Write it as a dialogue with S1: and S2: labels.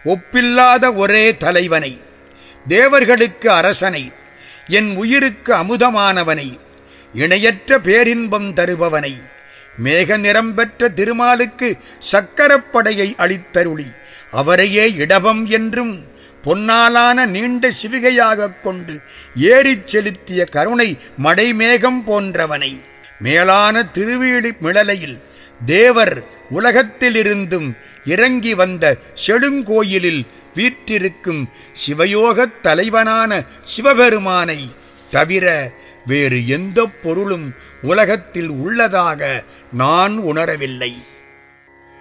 S1: ஒப்பில்லாத ஒரே தலைவனை தேவர்களுக்கு அரசனை என் உயிருக்கு அமுதமானவனை இணையற்ற பேரின்பம் தருபவனை மேக நிறம் பெற்ற திருமாலுக்கு சக்கரப்படையை அளித்தருளி அவரையே இடபம் என்றும் பொன்னாலான நீண்ட சிவிகையாகக் கொண்டு ஏறிச் செலுத்திய கருணை மடைமேகம் போன்றவனை மேலான திருவீழி மிளலையில் தேவர் உலகத்திலிருந்தும் இறங்கி வந்த செழுங்கோயிலில் வீற்றிருக்கும் சிவயோகத் தலைவனான சிவபெருமானை தவிர வேறு எந்த பொருளும் உலகத்தில் உள்ளதாக நான் உணரவில்லை